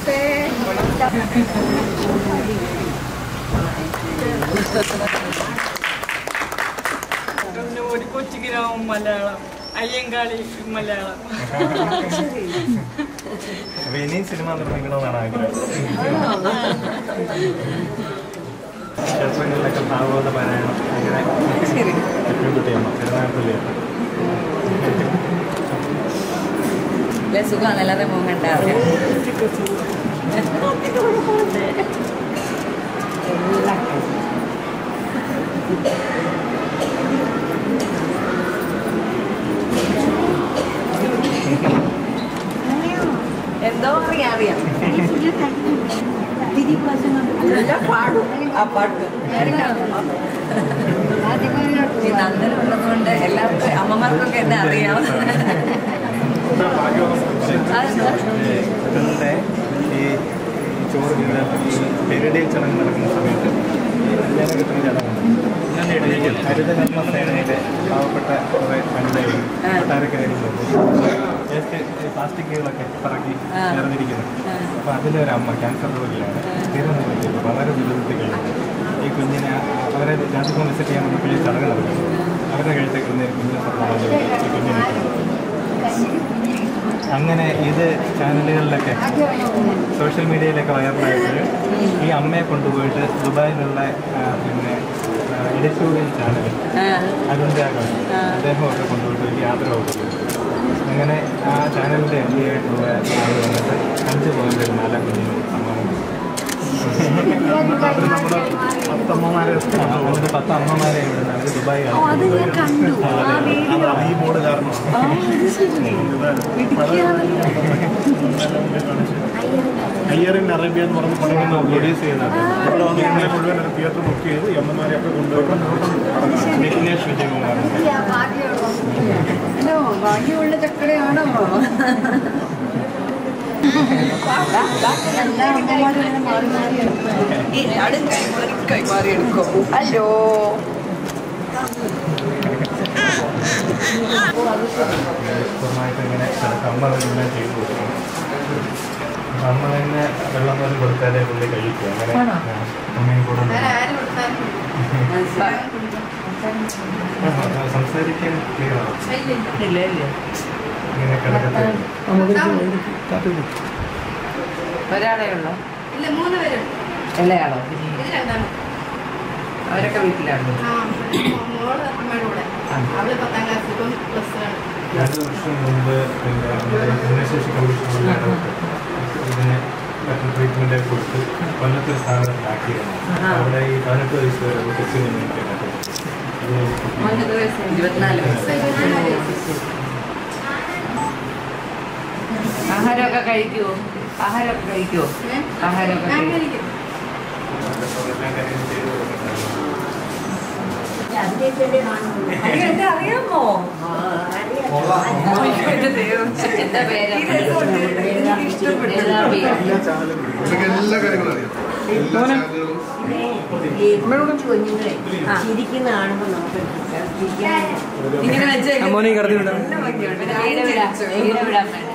പിന്നെ ഒരു കൊച്ചു ഗ്രാമം മലയാളം അയ്യങ്കാളി മലയാളം അപ്പൊ ഇനിയും സിനിമ നിർമ്മിക്കണമെന്നാണ് ആഗ്രഹം ക്ഷേത്രങ്ങളിലൊക്കെ ഭാഗവത പാരായണം അങ്ങനെ എപ്പോഴും കുട്ടിയമ്മ തിരുനാഗപ്പള്ളിയാണ് സുഖമാണ് എല്ലാവരുടെ മുഖം കണ്ടാവും എന്തോ അറിയാം അറിയാം എല്ലാം പാടും ആ പാട്ട് ഈ നന്ദന ഉള്ളതുകൊണ്ട് എല്ലാവർക്കും അമ്മമാർക്കൊക്കെ എന്നെ അറിയാം അതെന്താ? കുട്ടികളുടെ ഈ ചോറ് വീട് ഈ പെരുടയിൽ ചടങ്ങ് നടക്കുന്ന സമയത്ത് ഈ കല്യാണം കിട്ടുന്ന ചടങ്ങുണ്ട് ഹരിത കർമ്മ സേനയിലെ പാവപ്പെട്ട കുറേ വനിതകളും കൊട്ടാരക്കാരും ജസ്റ്റ് പ്ലാസ്റ്റിക്കുകളൊക്കെ പറക്കി ആ. ചേർന്നിരിക്കുന്നു അപ്പോൾ അതിലൊരു അമ്മ ക്യാൻസർ രോഗിയാണ് തീർന്നു വിളിച്ചത് വളരെ ബുദ്ധിമുട്ടി കഴിഞ്ഞു ഈ കുഞ്ഞിനെ അവരെ രാജ്യത്ത് വിസിറ്റ് ചെയ്യാൻ വന്നപ്പോൾ ഈ ചടങ്ങ് നടക്കുന്നു അവരുടെ കഴുത്തിൽ കിടന്ന കുഞ്ഞിനെ സ്വർണ്ണ ഈ കുഞ്ഞിനെ അങ്ങനെ ഇത് ചാനലുകളിലൊക്കെ സോഷ്യൽ മീഡിയയിലൊക്കെ വൈറലായിട്ട് ഈ അമ്മയെ കൊണ്ടുപോയിട്ട് ദുബായിലുള്ള ആ, പിന്നെ എഡിറ്റോറിയൽ ചാനൽ ആ, അരുൺരാഗവൻ അദ്ദേഹമൊക്കെ കൊണ്ടുപോയിട്ട് ഒരു യാത്ര കൊടുത്തു അങ്ങനെ ആ ചാനലിൻ്റെ എം ഡി ആയിട്ടുള്ള ആൾ വന്നിട്ട് അഞ്ച് പോയിന്റ് ഒരു നാലാം കുഞ്ഞിന് സമ്മാനം കൊടുത്തു. അത് നമ്മുടെ പത്തമ്മമാരെ അതുകൊണ്ട് പത്ത് അമ്മമാരെ ഇവിടുന്ന് അവർ ദുബായി ഈ ബോർഡ് കാരണം അയ്യറിൻ അറേബ്യ എന്ന് പറഞ്ഞ പടം പ്രൊഡ്യൂസ് ചെയ്യുന്നത് ഇവിടെ വന്ന് ഞങ്ങളെ മുഴുവൻ ഒരു തിയേറ്റർ ബുക്ക് ചെയ്ത് എമ്മമാരെ ഒക്കെ കൊണ്ടുപോയി വിഘ്നേഷ് വിജയകുമാർ ഭാഗ്യമുള്ള ചക്കരയാണോ കൈമാറി എടുക്കും ഹലോ പൂർണ്ണമായിട്ട് ഇങ്ങനെ ചിലപ്പോൾ അമ്മ തന്നെ ചെയ്തു കൊടുക്കും അപ്പൊ അമ്മ തന്നെ വെള്ളം പോലും കൊടുത്താലേ പുള്ളി കഴിക്കും അങ്ങനെ ആണോ? ആ, അമ്മയും കൂടെ ഉണ്ട്. ആ, സംസാരിക്കാൻ ക്ലിയർ ആണ് ഇല്ല ഇല്ല ഇങ്ങനെ കിടക്കത്തെ ഒരാളേ ഉള്ളോ ഇല്ല മൂന്ന് പേരുണ്ട് ഇളയാളോ ഇത് രണ്ടാമത് അവരൊക്കെ വീട്ടിലാണ് ആ മോള് അമ്മയുടെ കൂടെ അവള് പത്താം ക്ലാസ് ഇപ്പം പ്ലസ് വൺ രണ്ട് വർഷം മുമ്പ് പിന്നെ നമ്മുടെ ഭിന്നശേഷി കമ്മീഷൻ ഇടപെട്ട് ഇതിന് മറ്റു ട്രീറ്റ്മെന്റ് കൊടുത്ത് കൊല്ലത്തെ സ്ഥാപനത്തിലാക്കിയിരുന്നു അവിടെ ഈ പതിനെട്ട് വയസ്സ് വരെ ഒരു കൊച്ചിനെ നിൽക്കാൻ ഇരുപത്തിനാല് വയസ്സായി ആഹാരമൊക്കെ കഴിക്കുവോ ആഹാരമൊക്കെ കഴിക്കുവോ ആഹാരമൊക്കെ ഞാൻ കഴിക്കുവോ കഴിക്കും അയ്യോ, എന്നെ അറിയാമോ അയ്യോ, എന്റെ ദൈവം. എന്താ പേര് ഈ രസമുണ്ട്. എനിക്ക് ഇഷ്ടപ്പെട്ടു. ഇതൊക്കെ എല്ലാ കാര്യങ്ങളും അറിയാം എല്ലാ ചാനലുകളും കുഞ്ഞുങ്ങളെ ചിരിക്കുന്ന കാണുമ്പോൾ നമുക്ക് ചിരിക്കാൻ ഇങ്ങനെ വെച്ചേക്ക്. മോനെ ഈ കടത്തി വിടാം. നല്ല ഭംഗിയുണ്ട്. പിന്നെ വീട് ആരും വിടാം ചിരിച്ചു. വീട് വിടാൻ വേണം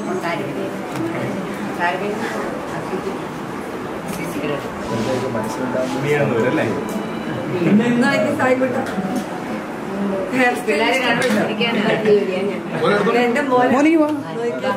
വീഴുന്നവരല്ലേ എന്നാ എനിക്ക് സായിക്കോട്ടെ. ഹെയർ സ്റ്റൈൽ പിള്ളേരെ ഇഷ്ടപ്പെട്ടു. ഒരിടത്തും എന്റെ മോനെ മോനിക്ക് പോ നോക്കിക്കോ.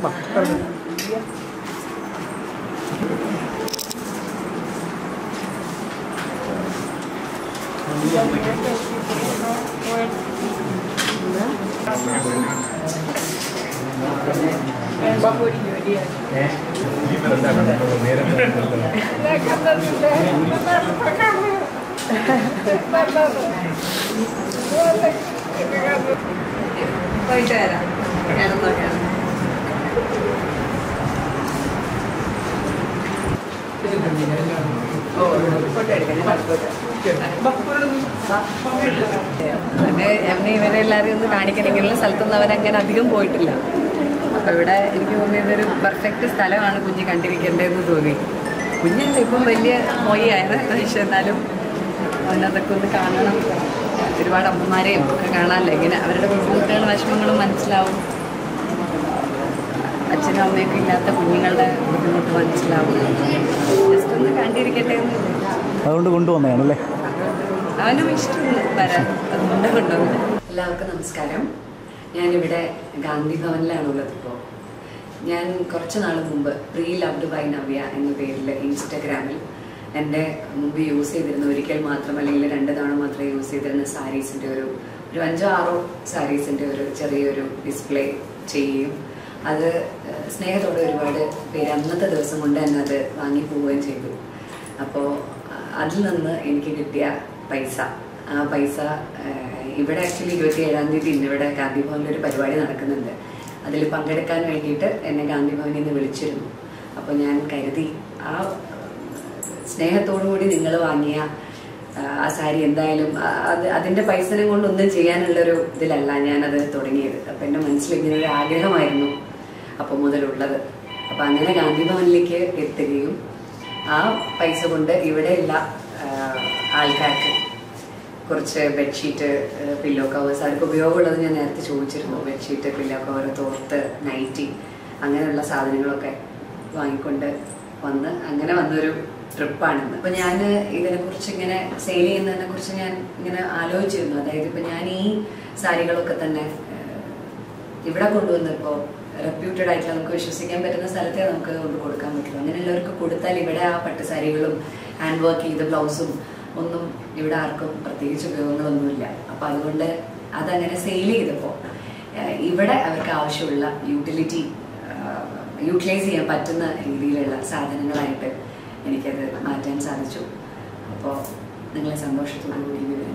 പോയിട്ട് വരാം കിടന്നോ കിടന്നോ ഓ ഫോട്ടോ എടുക്കാം പിന്നെ എന്നെ ഇവരെ എല്ലാവരും ഒന്ന് കാണിക്കണമെങ്കിൽ സ്ഥലത്തൊന്നും അവരങ്ങനെ അധികം പോയിട്ടില്ല അപ്പൊ ഇവിടെ എനിക്ക് തോന്നിയത് ഒരു പെർഫെക്റ്റ് സ്ഥലമാണ് കുഞ്ഞ് കണ്ടിരിക്കേണ്ടതെന്ന് തോന്നി കുഞ്ഞല്ല ഇപ്പം വലിയ മൊയ്യായത് പക്ഷെ എന്നാലും അവനതൊക്കെ ഒന്ന് കാണണം ഒരുപാട് അമ്മമാരെയും ഒക്കെ കാണാമല്ലോ ഇങ്ങനെ അവരുടെ ബുദ്ധിമുട്ടുകളും വിഷമങ്ങളും മനസ്സിലാവും അച്ഛനും അമ്മയൊക്കെ ഇല്ലാത്ത കുഞ്ഞുങ്ങളുടെ ബുദ്ധിമുട്ട് മനസ്സിലാവും ജസ്റ്റ് ഒന്ന് കണ്ടിരിക്കട്ടെ എന്ന് വിചാരിച്ചു. അതുകൊണ്ട് കൊണ്ടുവന്നതാണല്ലേ അവനും ഇഷ്ടമുണ്ട് വരാൻ അതുകൊണ്ട് കൊണ്ടുവന്നു എല്ലാവർക്കും നമസ്കാരം ഞാനിവിടെ ഗാന്ധി ഭവനിലാണ് ഉള്ളത് ഇപ്പോൾ ഞാൻ കുറച്ച് നാൾ മുമ്പ് പ്രീ ലവ്ഡ് ബൈ നവ്യ എന്ന പേരിൽ ഇൻസ്റ്റഗ്രാമിൽ എൻ്റെ മുമ്പ് യൂസ് ചെയ്തിരുന്ന ഒരിക്കൽ മാത്രം അല്ലെങ്കിൽ രണ്ട് തവണ മാത്രമേ യൂസ് ചെയ്തിരുന്ന സാരീസിൻ്റെ ഒരു ഒരു അഞ്ചോ ആറോ സാരീസിൻ്റെ ഒരു ചെറിയൊരു ഡിസ്പ്ലേ ചെയ്യുകയും അത് ഏഹ്, സ്നേഹത്തോടെ ഒരുപാട് പേര് അന്നത്തെ ദിവസം കൊണ്ട് തന്നെ അത് വാങ്ങി പോവുകയും ചെയ്തു അപ്പോൾ അതിൽ നിന്ന് എനിക്ക് കിട്ടിയ പൈസ ആ പൈസ ഏഹ്, ഇവിടെ ആക്ച്വലി ഇരുപത്തി ഏഴാം തീയതി ഇന്നിവിടെ ഗാന്ധി ഭവനിൽ ഒരു പരിപാടി നടക്കുന്നുണ്ട് അതിൽ പങ്കെടുക്കാൻ വേണ്ടിയിട്ട് എന്നെ ഗാന്ധി ഭവനിൽ നിന്ന് വിളിച്ചിരുന്നു അപ്പോൾ ഞാൻ കരുതി ആ സ്നേഹത്തോടു കൂടി നിങ്ങൾ വാങ്ങിയ ആ, ആ സാരി എന്തായാലും ആ, അത് അതിന്റെ പൈസനെ കൊണ്ട് ഒന്നും ചെയ്യാനുള്ളൊരു ഇതിലല്ല ഞാനത് തുടങ്ങിയത് അപ്പം എൻ്റെ മനസ്സിൽ ഇങ്ങനെ ഒരു ആഗ്രഹമായിരുന്നു അപ്പോൾ മുതലുള്ളത് അപ്പം അങ്ങനെ ഗാന്ധി ഭവനിലേക്ക് എത്തുകയും ആ പൈസ കൊണ്ട് ഇവിടെയുള്ള ആ, ആൾക്കാർക്ക് കുറച്ച് ബെഡ്ഷീറ്റ് പില്ലോ കവേഴ്സ് അവർക്ക് ഉപയോഗമുള്ളത് ഞാൻ നേരത്തെ ചോദിച്ചിരുന്നു ബെഡ്ഷീറ്റ് പില്ലോ കവർ തോർത്ത് നൈറ്റി അങ്ങനെയുള്ള സാധനങ്ങളൊക്കെ വാങ്ങിക്കൊണ്ട് വന്ന് അങ്ങനെ വന്നൊരു ട്രിപ്പാണിന്ന് അപ്പോൾ ഞാൻ ഇതിനെക്കുറിച്ച് ഇങ്ങനെ സെയിൽ ചെയ്യുന്നതിനെ കുറിച്ച് ഞാൻ ഇങ്ങനെ ആലോചിച്ചിരുന്നു അതായത് ഇപ്പം ഞാൻ ഈ സാരികളൊക്കെ തന്നെ ഏഹ്, ഇവിടെ കൊണ്ടുവന്നപ്പോൾ റെപ്യൂട്ടഡ് ആയിട്ടുള്ള നമുക്ക് വിശ്വസിക്കാൻ പറ്റുന്ന സ്ഥലത്തെ നമുക്ക് കൊണ്ട് കൊടുക്കാൻ പറ്റുള്ളൂ അങ്ങനെയുള്ളവർക്ക് കൊടുത്താൽ ഇവിടെ ആ പട്ടുസാരികളും ഹാൻഡ് വർക്ക് ചെയ്ത ബ്ലൗസും ഒന്നും ഇവിടെ ആർക്കും പ്രത്യേകിച്ച് ഉപയോഗങ്ങളൊന്നുമില്ല അപ്പം അതുകൊണ്ട് അതങ്ങനെ സെയിൽ ചെയ്തപ്പോൾ ഏഹ്, ഇവിടെ അവർക്ക് ആവശ്യമുള്ള യൂട്ടിലിറ്റി യൂട്ടിലൈസ് ചെയ്യാൻ പറ്റുന്ന രീതിയിലുള്ള സാധനങ്ങളായിട്ട് എനിക്കത് മാറ്റാൻ സാധിച്ചു അപ്പോൾ നിങ്ങളെ സന്തോഷത്തോടു കൂടി വിവരം